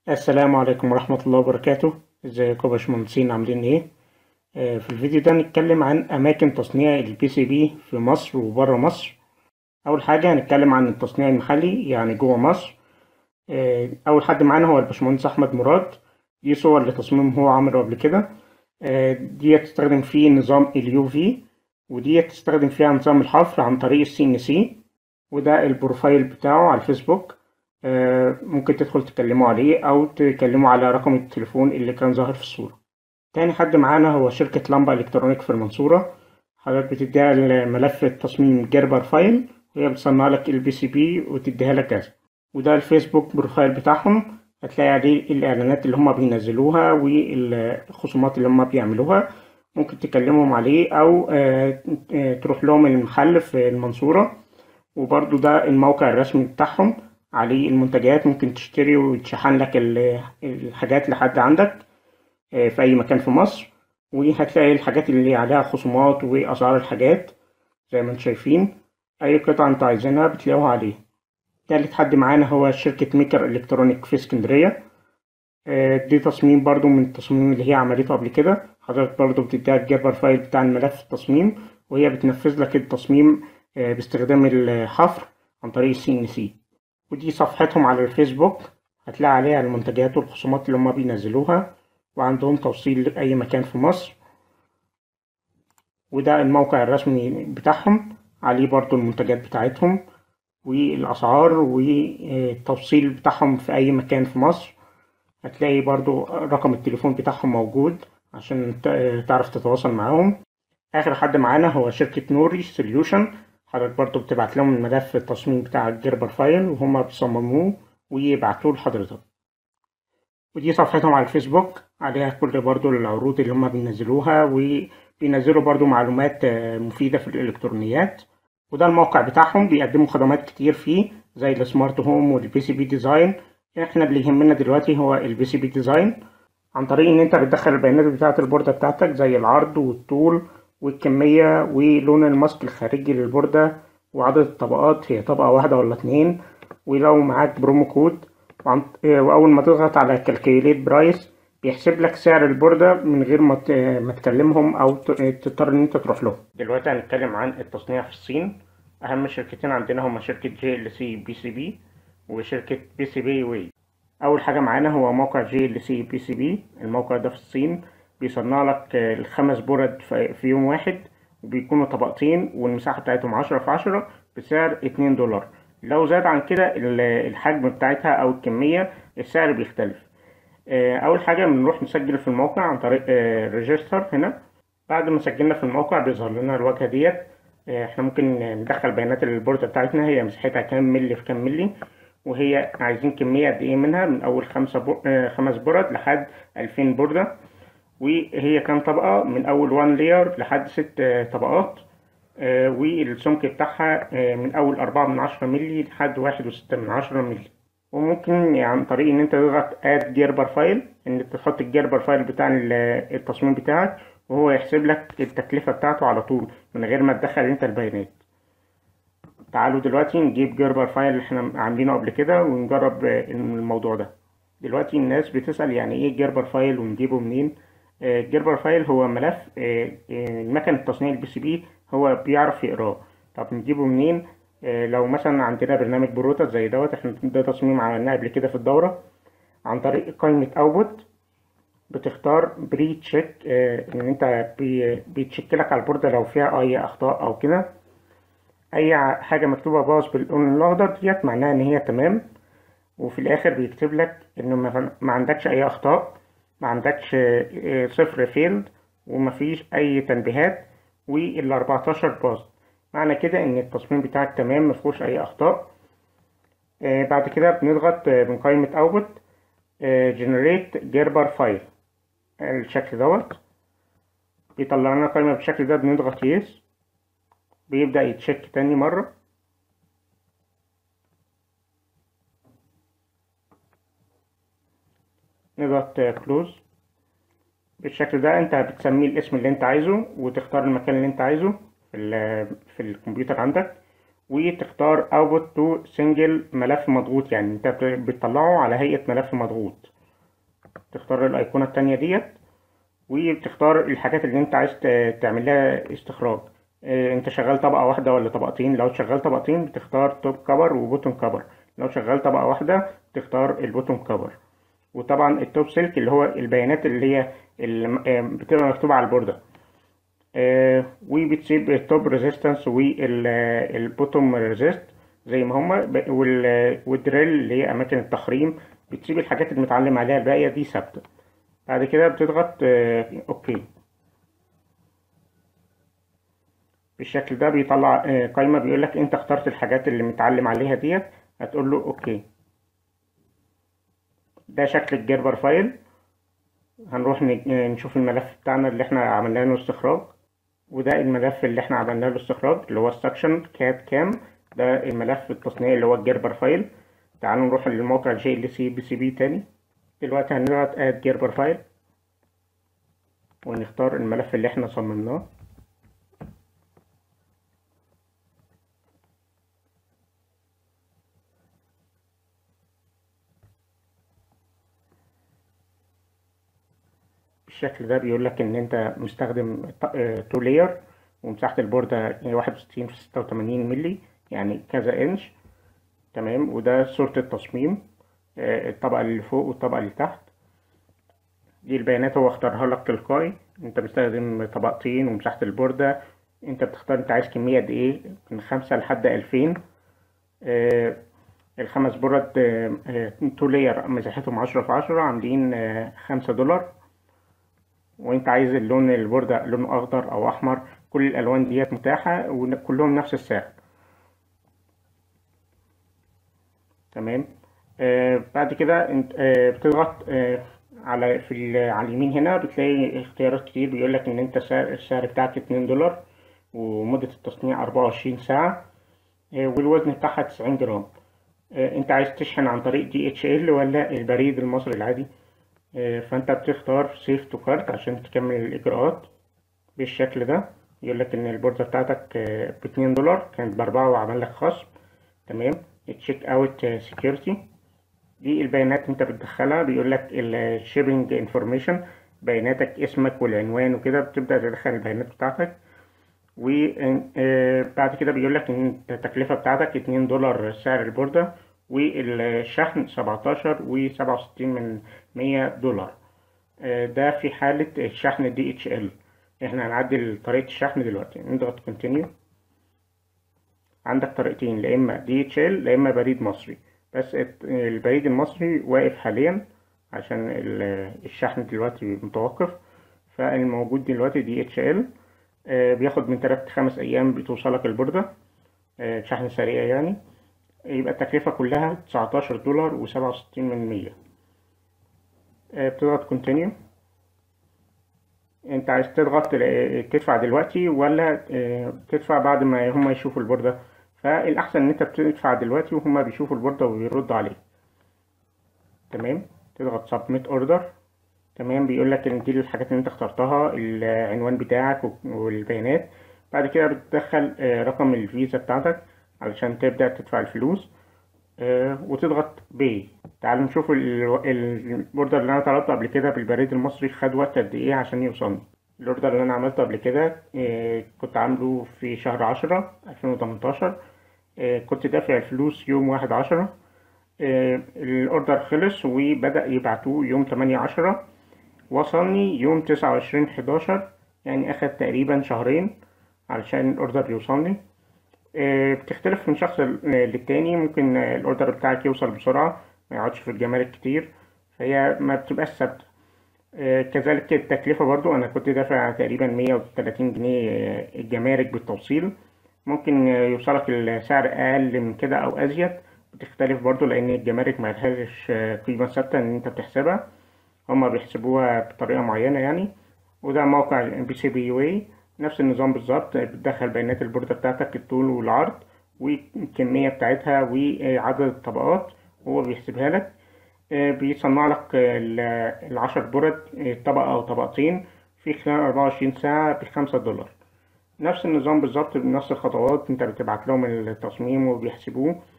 السلام عليكم ورحمة الله وبركاته ازيكم يا باشمهندسين عاملين ايه آه، في الفيديو ده هنتكلم عن اماكن تصنيع البي سي بي في مصر وبره مصر اول حاجة هنتكلم عن التصنيع المحلي يعني جوه مصر آه، اول حد معانا هو الباشمهندس احمد مراد دي صور لتصميم هو عمله قبل كده آه، دي تستخدم فيه نظام اليو في ودي تستخدم فيها نظام الحفر عن طريق السي ان سي وده البروفايل بتاعه على الفيسبوك آه، ممكن تدخل تكلموا عليه أو تكلموا على رقم التليفون اللي كان ظاهر في الصورة تاني حد معانا هو شركة لمبة إلكترونيك في المنصورة حضرتك بتديها الملف التصميم جربر فايل وهي بتصنع لك البي سي بي وتديها لك جاهزة وده الفيسبوك بروفايل بتاعهم هتلاقي عليه الإعلانات اللي هما بينزلوها والخصومات اللي هما بيعملوها ممكن تكلمهم عليه أو آه، آه، تروح لهم المحل في المنصورة وبرضو ده الموقع الرسمي بتاعهم عليه المنتجات ممكن تشتري ويتشحن لك ال- الحاجات لحد عندك آه، في أي مكان في مصر وهتلاقي الحاجات اللي عليها خصومات وأسعار الحاجات زي ما انتم شايفين أي قطعة انتوا عايزينها بتلاقوها عليه تالت حد معانا هو شركة ميكر إلكترونيك في اسكندرية آه، دي تصميم برضو من التصميم اللي هي عملته قبل كده حضرتك برضو بتديها الجبر فايل بتاع الملف التصميم وهي بتنفذ لك التصميم آه، باستخدام الحفر عن طريق السي ان سي ودي صفحتهم على الفيسبوك هتلاقي عليها المنتجات والخصومات اللي هما بينزلوها وعندهم توصيل لأي مكان في مصر وده الموقع الرسمي بتاعهم عليه برضو المنتجات بتاعتهم والأسعار والتوصيل بتاعهم في أي مكان في مصر هتلاقي برضو رقم التليفون بتاعهم موجود عشان ت- تعرف تتواصل معاهم آخر حد معانا هو شركة نوري سوليوشن حضرتك برضو بتبعت لهم الملف التصميم بتاع الجربر فايل وهما بيصمموه ويبعتوه لحضرتك ودي صفحتهم على الفيسبوك عليها كل برضو العروض اللي هما بينزلوها وبينزلوا برضو معلومات آه، مفيدة في الإلكترونيات وده الموقع بتاعهم بيقدموا خدمات كتير فيه زي السمارت هوم والبي سي بي ديزاين احنا اللي يهمنا دلوقتي هو البي سي بي ديزاين عن طريق ان انت بتدخل البيانات بتاعة البوردة بتاعتك زي العرض والطول والكمية ولون الماسك الخارجي للبوردة وعدد الطبقات هي طبقة واحدة ولا اتنين ولو معاك برومو كود وعن- آه، وأول ما تضغط على كالكيليت برايس بيحسب لك سعر البوردة من غير ما ت- ما تكلمهم أو ت- تضطر إن أنت تروح لهم. دلوقتي هنتكلم عن التصنيع في الصين. أهم شركتين عندنا هما شركة جي ال سي بي سي بي وشركة بي سي بي واي. أول حاجة معانا هو موقع جي ال سي بي سي بي الموقع ده في الصين بيصنع لك آه، الخمس برد في في يوم واحد وبيكونوا طبقتين والمساحة بتاعتهم عشرة في عشرة بسعر اتنين دولار لو زاد عن كده ال- الحجم بتاعتها أو الكمية السعر بيختلف آه، أول حاجة بنروح نسجل في الموقع عن طريق ريجستر هنا بعد ما سجلنا في الموقع بيظهر لنا الواجهة ديت آه، احنا ممكن ندخل بيانات البوردة بتاعتنا هي مساحتها كام ملي في كام ملي وهي عايزين كمية قد ايه منها من أول خمسة بو... آه، خمس برد لحد ألفين بوردة وهي كام طبقة من أول وان لير لحد ست آه، طبقات آه، والسمك بتاعها آه، من أول أربعة من عشرة ملي لحد واحد وستة من عشرة ملي وممكن عن طريق إن أنت تضغط اد جيربر فايل إن أنت تحط الجيربر فايل بتاع ال- التصميم بتاعك وهو يحسب لك التكلفة بتاعته على طول من غير ما تدخل أنت البيانات تعالوا دلوقتي نجيب جيربر فايل اللي احنا عاملينه قبل كده ونجرب آه، الموضوع ده دلوقتي الناس بتسأل يعني ايه جيربر فايل ونجيبه منين آه، الجيربر فايل هو ملف آه، آه، مكنة تصنيع البي سي بي هو بيعرف يقراه طب نجيبه منين آه، لو مثلا عندنا برنامج بروتا زي دوت احنا ده تصميم عملناه قبل كده في الدورة عن طريق قائمة اوتبوت بتختار بري تشيك ان انت بي- بيتشيك لك على البوردة لو فيها اي اخطاء او كده اي ع- حاجة مكتوبة باص باللون الاخضر ديت معناها ان هي تمام وفي الاخر بيكتب لك انه ما ما عندكش اي اخطاء ما عندكش آه، صفر فيلد ومفيش اي تنبيهات وال 14 باص معنى كده ان التصميم بتاعك تمام مفيهوش اي اخطاء آه، بعد كده بنضغط آه، من قائمة اوتبوت جنريت جيربر فايل الشكل دوت بيطلع لنا قائمة بالشكل ده بنضغط يس بيبدأ يتشيك تاني مرة نضغط كلوز بالشكل ده انت بتسميه الاسم اللي انت عايزه وتختار المكان اللي انت عايزه في, ال- في الكمبيوتر عندك وتختار output to single ملف مضغوط يعني انت بت- بتطلعه على هيئة ملف مضغوط تختار الايقونة التانية ديت وبتختار الحاجات اللي انت عايز ت- تعمل لها استخراج اه، انت شغال طبقة واحدة ولا طبقتين لو شغال طبقتين بتختار توب كفر وبوتوم كفر لو شغال طبقة واحدة بتختار البوتوم كفر وطبعا التوب سلك اللي هو البيانات اللي هي اللي اه، بتبقى مكتوبة على البوردة آه، وبتسيب التوب ريزيستنس والبوتوم ريزيست زي ما هما ب- وال- والدريل اللي هي اماكن التخريم بتسيب الحاجات اللي متعلم عليها الباقيه دي ثابته بعد كده بتضغط آه، اوكي بالشكل ده بيطلع آه، قائمه بيقول لك انت اخترت الحاجات اللي متعلم عليها ديت هتقول له اوكي ده شكل الجيربر فايل هنروح ن- نشوف الملف بتاعنا اللي احنا عملنا له استخراج وده الملف اللي احنا عملنا له استخراج اللي هو السكشن كات كام ده الملف التصنيعي اللي هو الجيربر فايل تعالوا نروح للموقع جي ال سي بي سي بي تاني دلوقتي هنضغط اد جيربر فايل ونختار الملف اللي احنا صممناه بالشكل ده بيقول لك ان انت مستخدم تو لاير ومساحة البوردة واحد وستين في ستة وتمانين ملي يعني كذا انش تمام وده صورة التصميم آه، الطبقة اللي فوق والطبقة اللي تحت دي البيانات هو اختارها لك تلقائي انت مستخدم طبقتين ومساحة البوردة انت بتختار انت عايز كمية قد ايه من خمسة لحد ألفين آه، الخمس برد تو لاير مساحتهم عشرة في عشرة عاملين آه، خمسة دولار وانت عايز اللون البوردة لونه اخضر او احمر كل الالوان ديت متاحة وكلهم نفس السعر تمام آه بعد كده انت آه بتضغط آه على في ال- على اليمين هنا بتلاقي اختيارات كتير بيقول لك ان انت سعر السعر بتاعك 2 دولار ومدة التصنيع 24 ساعة آه والوزن بتاعها 90 جرام آه انت عايز تشحن عن طريق دي اتش ال ولا البريد المصري العادي آه فانت بتختار سيف تو كارت عشان تكمل الاجراءات بالشكل ده يقول لك ان البوردة بتاعتك ب 2 دولار كانت بأربعة وعمل لك خصم تمام تشيك اوت سكيورتي دي البيانات انت بتدخلها بيقول لك الشيبنج انفورميشن بياناتك اسمك والعنوان وكده بتبدأ تدخل البيانات بتاعتك وبعد كده بيقول لك ان التكلفة بتاعتك 2 دولار سعر البوردة والشحن 17 وسبعة وستين من مية دولار آه، ده في حالة الشحن دي اتش ال احنا هنعدل طريقة الشحن دلوقتي نضغط كونتينيو عندك طريقتين لا اما دي اتش ال لا اما بريد مصري بس الت- البريد المصري واقف حاليا عشان ال- الشحن دلوقتي متوقف فالموجود دلوقتي دي اتش ال بياخد من 3 ل 5 ايام بتوصلك البوردة آه، شحن سريع يعني يبقى التكلفة كلها 19 دولار وسبعة وستين من مية آه، بتضغط كونتينيو انت عايز تضغط آه، تدفع دلوقتي ولا آه، تدفع بعد ما هما يشوفوا البوردة فالأحسن إن أنت بتدفع دلوقتي وهما بيشوفوا البوردة وبيردوا عليك تمام تضغط سبميت اوردر تمام بيقول لك ان دي الحاجات اللي انت اخترتها العنوان بتاعك والبيانات بعد كده بتدخل آه، رقم الفيزا بتاعتك علشان تبدأ تدفع الفلوس آه، وتضغط باي تعالوا نشوف ال- الاوردر اللي انا طلبته قبل كده بالبريد المصري خد وقت قد ايه عشان يوصلني الاوردر اللي انا عملته قبل كده آه، كنت عامله في شهر عشرة ألفين وتمنتاشر كنت دافع الفلوس يوم واحد عشرة آه، الاوردر خلص وبدأ يبعتوه يوم تمانية عشرة وصلني يوم تسعة وعشرين حداشر يعني أخد تقريبا شهرين علشان الأوردر يوصلني آه، بتختلف من شخص ل- للتاني ممكن آه، الأوردر بتاعك يوصل بسرعة ما يقعدش في الجمارك كتير فهي ما بتبقاش ثابتة آه، كذلك التكلفة برضو أنا كنت دافع تقريبا مية وتلاتين جنيه آه، الجمارك بالتوصيل ممكن آه، يوصلك السعر أقل من كده أو أزيد بتختلف برضو لأن الجمارك ملهاش آه، قيمة ثابتة إن أنت بتحسبها هما بيحسبوها بطريقة معينة يعني وده موقع بي سي بي يو اي نفس النظام بالظبط بتدخل بيانات البوردة بتاعتك الطول والعرض والكمية بتاعتها وعدد الطبقات هو بيحسبها لك آه، بيصنع لك ال- العشر برد آه، طبقة أو طبقتين في خلال 24 ساعة بخمسة دولار نفس النظام بالظبط بنفس الخطوات انت بتبعت لهم التصميم وبيحسبوه